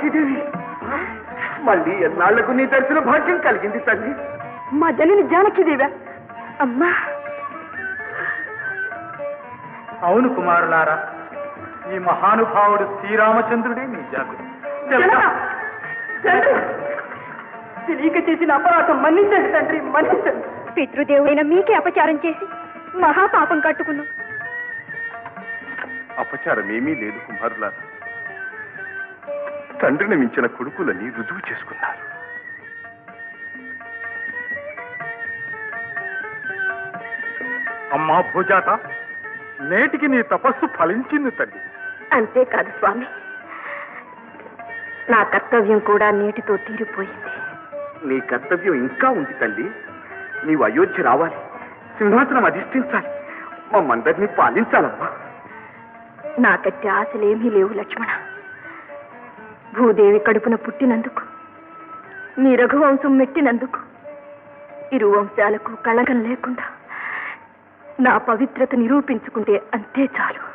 జానకీదేవి మళ్ళీ ఎన్నాళ్లకు నీ దర్శన భాగ్యం కలిగింది తల్లి మా జనని జానకిదేవా అమ్మా అవును కుమారులారా ఈ మహానుభావుడు శ్రీరామచంద్రుడే మీ జాగురు జనక! జనక! తెలియక చేసిన అపరాధం మన్నించండి తండ్రి మన్నించండి పితృదేవుడైన మీకే అపచారం చేసి మహాపాపం కట్టుకున్నాం అపచారమేమీ లేదు కుమారులారా తండ్రిని మించిన కొడుకులని రుజువు చేసుకున్నారు అమ్మా భూజాత నేటికి నీ తపస్సు ఫలించింది తల్లి అంతేకాదు స్వామి నా కర్తవ్యం కూడా నీటితో తీరిపోయింది నీ కర్తవ్యం ఇంకా ఉంది తల్లి నీవు అయోధ్య రావాలి సింహాసనం అధిష్ఠించాలి మమ్మందరినీ పాలించాలమ్మా నాకట్టి ఆశలేమీ లేవు లక్ష్మణ భూదేవి కడుపున పుట్టినందుకు నీ రఘువంశం మెట్టినందుకు ఇరు వంశాలకు కళగం లేకుండా నా పవిత్రత నిరూపించుకుంటే అంతే చాలు